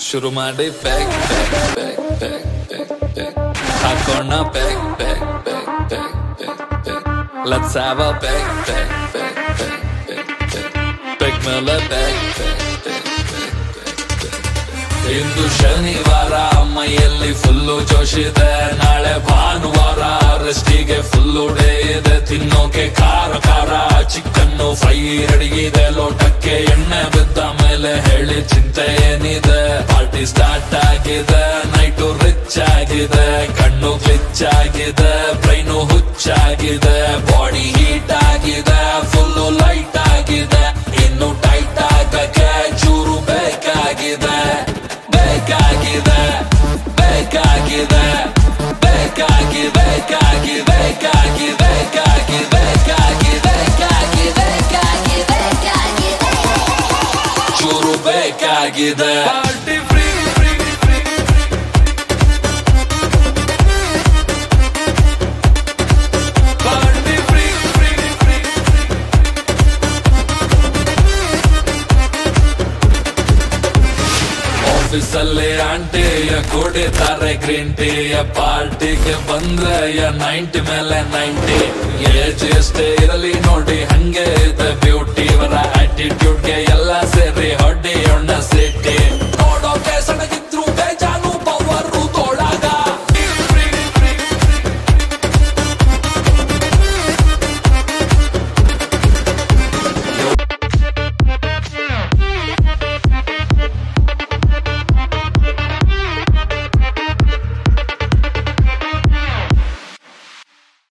ಶುರು ಮಾಡಿ bag bag bag bag bag bag ಹಾಕೋಣ bag bag bag bag bag bag let's have a bag bag bag bag bag bag bag ಮೇಲೆ bag bag bag ಇಂದು ಶನಿವಾರ ಮೈಯಲ್ಲಿ full ಜೋಶಿದೆ ನಾಳೆ ಭಾನುವಾರ ರೆಸ್ಟಿಗೆ ಫುಲ್ಲು ಡೇ ಇದೆ ತಿನ್ನೋಕೆ ಖಾರ ಖಾರ ಚಿಕನ್ನು ಫ್ರೈ ರೆಡಿ ಇದೆ ಲೋಟಕ್ಕೆ ಎಣ್ಣೆ ಬಿದ್ದ ಮೇಲೆ ಹೇಳಿ ಚಿಂತೆ ಏನಿದೆ ಪಾರ್ಟಿ ಸ್ಟಾರ್ಟ್ ಆಗಿದೆ ನೈಟು ರಿಚ್ ಆಗಿದೆ ಕಣ್ಣು ಗ್ಲಿಚ್ ಆಗಿದೆ ಬ್ರೈನು ಹುಚ್ಚಾಗಿದೆ ಬಾಡಿ ಹೀಟ್ ಆಗಿದೆ ಫುಲ್ಲು ಲೈಟ್ ಆಗಿದೆ ಇನ್ನು ಟೈಟ್ ಆಗಕ್ಕೆ ಚೂರು ಬೇಕಾಗಿದೆ ಬೇಕಾಗಿದೆ ಬೇಕಾಗಿದೆ ಬೇಕಾಗಿ ಬೇಕಾಗಿ ಬೇಕಾಗಿ ಬೇಕಾಗಿ ಬೇಕಾಗಿ ಬೇಕಾಗಿ ಬೇಕಾಗಿ ಚೂರು ಬೇಕಾಗಿದೆ party free free free party free free free ಆಫೀಸಲ್ಲಿ ಆಂಟಿಯ ಕುಡಿತಾರೆ ಗ್ರೀನ್ ಟೀಯ ಪಾರ್ಟಿಗೆ ಬಂದ್ರೆ ನೈಂಟಿ ಮೇಲೆ ನೈಂಟಿ ಏಜ್ ಎಷ್ಟೇ ಇರಲಿ ನೋಡಿ ಹಂಗೆ ಇದೆ ಬ್ಯೂಟಿ ಇವರ ಆಟಿಟ್ಯೂಡ್ಗೆ ಎಲ್ಲ ಸೇರಿ ಹೊಡಿ ಒಣ್ಣ ಸಿಟಿ